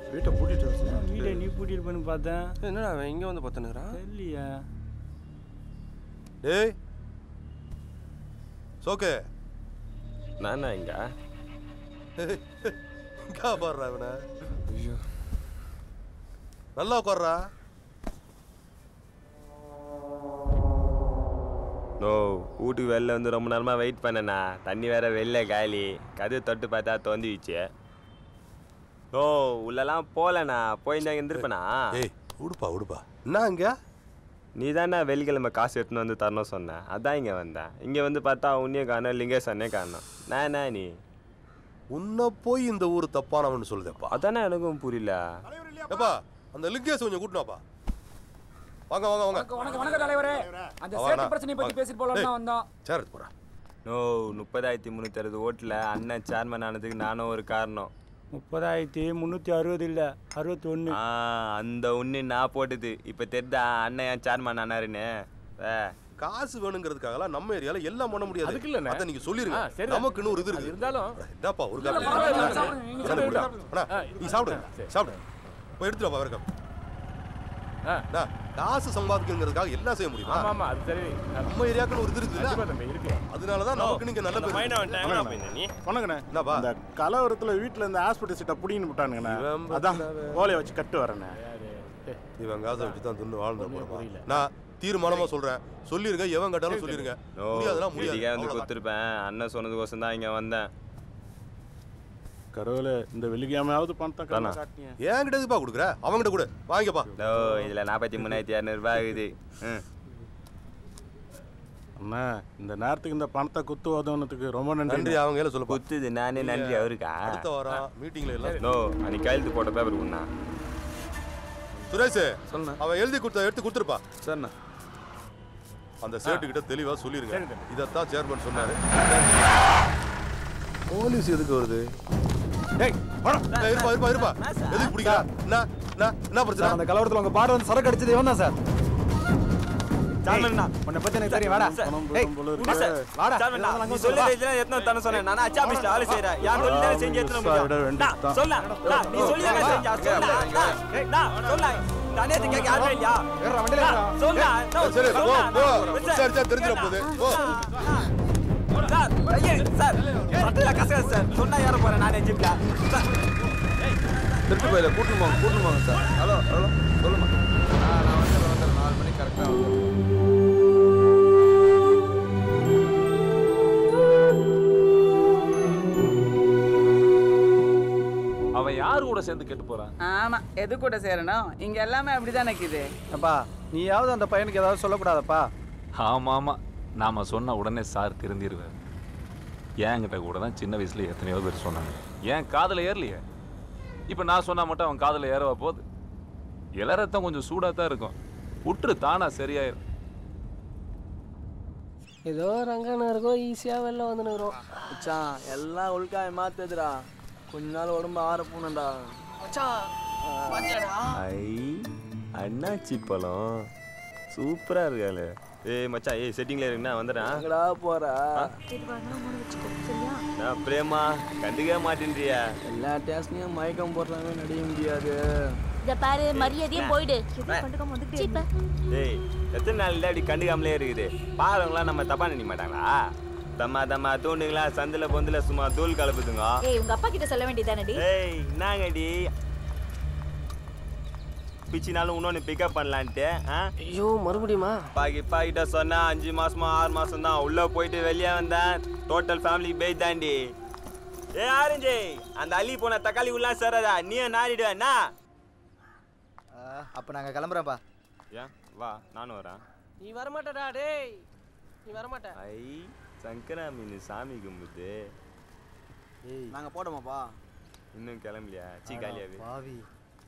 வீட்டை பூட்டிட்டு வர வீட்டை நீ பூட்டிட்டு பண்ணி பார்த்தேன் என்னடா அவன் இங்கே வந்து பார்த்துனுக்குறான் தெரியலையா டேய் சோக்கு நான் இங்க இங்கா பாடுறா இவனை ஐயோ நல்லா உட்கார்றா நோ வீட்டுக்கு வெளில வந்து ரொம்ப நேரமா வெயிட் பண்ணேண்ணா தண்ணி வேற வெளில காலி கதவு தொட்டு பார்த்தா தொந்திச்சு ஓ உள்ளலாம் போகலண்ணா போயிருந்தா இருந்திருப்பேனா ஏய் உடுப்பா உடுப்பா என்ன இங்க நீ தானே வெள்ளிக்கிழமை காசு எடுத்துன்னு வந்து தரணும் சொன்னேன் அதான் இங்கே வந்தேன் இங்கே வந்து பார்த்தா உன்னையும் காணோம் லிங்கேசனே காணோம் நான் என்ன நீ உன்னை போய் இந்த ஊர் தப்பானவன்னு சொல்லுதேப்பா அதானே எனக்கும் புரியல ஏப்பா அந்த லிங்கேஷ் கொஞ்சம் கூட்டினாப்பா வாங்க வாங்க வாங்க வணக்கம் வணக்கம் தலைவரே அந்த வாங்க, சேட்டு அண்ணா. பிரச்சனையை பத்தி வாங்க. பேசிட்டு போலாம் டேய். தான் வந்தோம் சேர் எடுத்து போறா நோ முப்பதாயிரத்தி முந்நூற்றி அறுபது ஓட்டில் அண்ணன் சேர்மன் ஆனதுக்கு நானும் ஒரு காரணம் முப்பதாயிரத்தி முந்நூற்றி அறுபது இல்லை அறுபத்தி ஒன்று ஆ அந்த ஒன்று நான் போட்டது இப்போ தெரிதா அண்ணன் என் சேர்மன் ஆனாருன்னு வே காசு வேணுங்கிறதுக்காகலாம் நம்ம ஏரியால எல்லாம் பண்ண முடியாது அதுக்கு இல்லண்ணே. அதை நீங்க சொல்லிருங்க ஆ, சரிதான். நமக்குன்னு ஒரு இது இருக்கு இருந்தாலும் என்னப்பா ஒரு இல்ல, காப்பி பரவாயில்ல, சாப்பிடுங்க, நீங்க எனக்கு கொடு. சாப்பிடுங்க. அண்ணா, ஆ, நீ சாப்பிடு சரி. சாப்பிடு போய் எடுத்துட்டு வா வேற காப்பி ஆ. அண்ணா, காசு சம்பாதிக்கணுங்கிறதுக்காக எல்லாம் செய்ய முடியுமா ஆமா ஆமா அது சரி நம்ம ஏரியாக்குன்னு ஒரு இது கண்டிப்பா இருக்குல்ல தம்பி இருக்கு அதனாலதான் நமக்கு நீங்க நல்ல பேர் வணக்கண்ணே என்னப்பா? இந்த கலவரத்துல வீட்டுல இந்த ஹாஸ்பிட்டல் சீட்டை புடிங்கன்னு விட்டானுங்கண்ணே இவன் அதான் ஓலையை வச்சு கட்டு வரேண்ணே இவன் காசை வச்சு தான் தின்னு வாழ்ந்து போறப்பா நான் தீர்மானமா சொல்றேன் சொல்லிருங்க எவன் கேட்டாலும் சொல்லிருங்க நோ முடியாதுன்னா முடியாது இதுக்கே வந்து அவ்வளவுதான். கொடுத்துருப்பேன் அண்ணன் சொன்னதுக்கோசம் தான் இங்கே வந்தேன் கடவுளே இந்த வெள்ளிக்கிழமையாவது பணத்தை தானா? கண்ணை காட்டினீங்க என்கிட்ட எதுப்பா கொடுக்குற அவன்கிட்ட கொடு வாங்கிக்கப்பா நோ இதில் நாற்பத்தி மூணாயிரத்தி இரநூறுபா இருக்குது ம் அண்ணா இந்த நேரத்துக்கு இந்த பணத்தை குத்து உதவுனதுக்கு ரொம்ப நன்றி நன்றி அவங்க கையில சொல்லுப்பா குத்துது நானே நன்றி அவருக்கா அடுத்த வாரம் மீட்டிங்ல எல்லாம் நோ அன்னைக்கு கையெழுத்து போட்ட பேப்பர் உண்ணா சுரேஷ் சொல்லுண்ணா அவன் எழுதி கொடுத்த எடுத்து கொடுத்துருப்பா சரிண்ணா அந்த சேட்டு கிட்ட தெளிவா சொல்லிருங்க இதத்தான் சேர்மன் சொன்னாரு போலீஸ் எதுக்கு வருது டேய் வாடா. ஏய், இருப்பா இருப்பா இருப்பா எதுக்கு பிடிக்கிறா என்ன என்ன என்ன பிரச்சனை அந்த கலவரத்துல உங்க பாடு வந்து சரக்கு அடிச்சது இவன் தான் சார் சார்மண்ணா உன்னை பத்தி எனக்கு தெரியும் வாடா பணம் ஏய், போடும் போல விடு இருக்கு. சார். வாடா சார்மண்ணா இதெல்லாம் நீ அங்க சொல்லி வா. இதெல்லாம் எத்தனை தரணும் சொன்னேன் நான் அச்சா ஆபீஸ்ல வேலை செய்யறேன் யார் சொல்லி தானே செஞ்சு எத்தனை சார், விட முடியும் வேண்டியதுதான். நான் சொல்ல நான் நீ சொல்லி தானே செஞ்சா சொல்ல நான் நான் சொல்ல நானே இது கேட்க யாருமே இல்லையா ஏறுடா, வண்டியில ஏறுடா. நான் சொல்ல நான் சரி போ சொல்ல, போ நான் சரி சரி தெரிஞ்சிட போகுது போ சார் ஐயே சார் சட்டையில கசக சார் சொன்னா யார போறேன் நானே ஜிப்ல சார் திருட்டு போயில கூட்டிட்டு போங்க கூட்டிட்டு போங்க சார் ஹலோ ஹலோ சொல்லுமா நான் நான் வந்துடுறேன் வந்துடுறேன் நாலு மணிக்கு கரெக்டாக வந்துடுறேன் அவன் யார் கூட சேர்ந்து கெட்டு போறான் ஆமா எது கூட சேரணும் இங்க எல்லாமே அப்படிதான் நிக்குது அப்பா நீயாவது அந்த பையனுக்கு ஏதாவது சொல்லக்கூடாதப்பா ஆமா ஆமா நாம சொன்ன உடனே சார் திருந்திருவார் என்கிட்ட கூட தான் சின்ன வயசுல எத்தனையோ பேர் சொன்னாங்க ஏன் காதுல ஏறலையே இப்ப நான் சொன்னா மட்டும் அவன் காதுல ஏறவா போகுது இளரத்தம் கொஞ்சம் சூடா தான் இருக்கும் விட்டுரு தானா சரியாயிரும் ஏதோ ரங்கன இருக்கோம் ஈஸியாக வெளில வந்துனுக்குறோம் மச்சான் எல்லாம் உள்காய மாத்துதுடா கொஞ்ச நாள் உடம்பு ஆற போனடா ஐ அண்ணாச்சி பழம் சூப்பரா இருக்காளே ஏய் மச்சான் ஏய் செட்டிங்ல இருக்குண்ணா வந்துடுறேன் எங்கடா போற நான் பிரேமா கண்டுக்கவே மாட்டேன்றியா எல்லா டேஸ்ட்லயும் மயக்கம் போடுறாங்க நடிக்க முடியாது இத பாரு மரியாதையே போயிடு சீப்பா. ஏய் எத்தனை நாள் அப்படி கண்டுக்காமலே இருக்குது பாருங்களாம் நம்ம தப்பா நினைக்க மாட்டாங்களா தம்மா தம்மா தூண்டுங்களா சந்தில பொந்துல சும்மா தூள் கலப்புதுங்க ஏய் உங்க அப்பா கிட்ட சொல்ல வேண்டியதானடி ஏய் என்னங்கடி பிச்சினாலும் இன்னொன்று பிக்கப் பண்ணலான்ட்டு ஆ ஐயோ மறுபடியுமா பாக்கி பாக்கிட்ட சொன்னா அஞ்சு மாசமா ஆறு மாசம் தான் உள்ள போயிட்டு வெளியே வந்தேன் டோட்டல் ஃபேமிலி பேய் தாண்டி ஏ ஆரஞ்சு அந்த அள்ளி போன தக்காளி உள்ள சரதா நீ நாரிடுவேன்னா அப்ப நாங்க கிளம்புறோம்ப்பா ஏன் வா நானும் வரேன் நீ வரமாட்டடா டேய் நீ வரமாட்ட ஐ சங்கரா மீன் சாமி கும்பிட்டு நாங்க போட்டோமாப்பா இன்னும் கிளம்பலையா சீ காலியாவே பாவி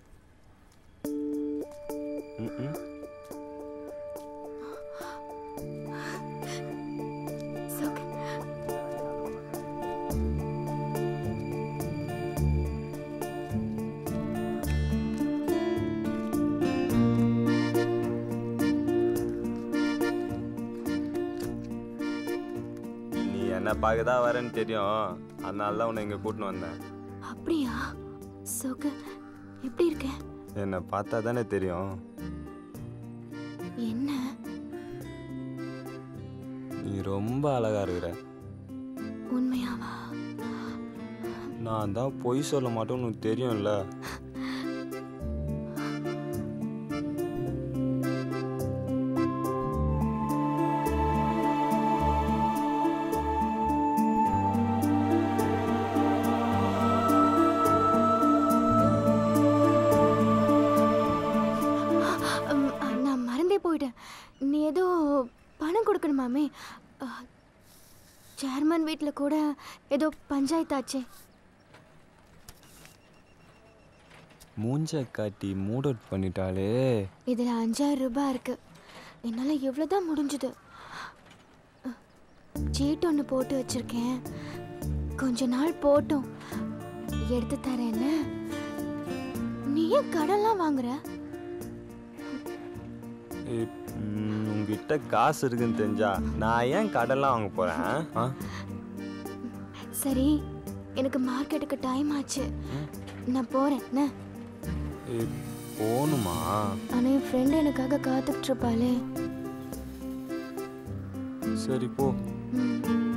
ம்ம். நீ என்ன பார்க்க தான் வரேன்னு தெரியும் அதனால தான் உன்னை இங்கே கூட்டின்னு வந்தேன் அப்படியா சோக எப்படி இருக்க என்னை பார்த்தா தானே தெரியும் என்ன நீ ரொம்ப அழகா இருக்கிற உண்மையாவா நான் தான் பொய் சொல்ல மாட்டேன்னு உனக்கு தெரியும்ல உம், நான் மறந்தே போயிட்டேன் நீ ஏதோ பணம் கொடுக்கணுமாமே அஹ், சேர்மன் வீட்டில் கூட ஏதோ பஞ்சாயத்தாச்சே மூஞ்ச காட்டி மூட் அவுட் பண்ணிட்டாலே இதில் அஞ்சாயிரம் ரூபாய் இருக்கு என்னால் எவ்வளோ தான் முடிஞ்சுது அஹ், சீட்டு ஒன்று போட்டு வச்சிருக்கேன் கொஞ்ச நாள் போட்டும் எடுத்து தரேன்னு நீ ஏன் கடன்லாம் வாங்குற ஏய், ம், உங்ககிட்ட காசு இருக்குன்னு தெரிஞ்சா நான் ஏன் கடன்லாம் வாங்க போறேன் ஆ? சரி எனக்கு மார்க்கெட்டுக்கு டைம் ஆச்சு நான் போகிறேன் என்ன ஏய், போகணுமா ஆனால் என் ஃப்ரெண்டு எனக்காக காத்துக்கிட்டு இருப்பாளே சரி போ ம்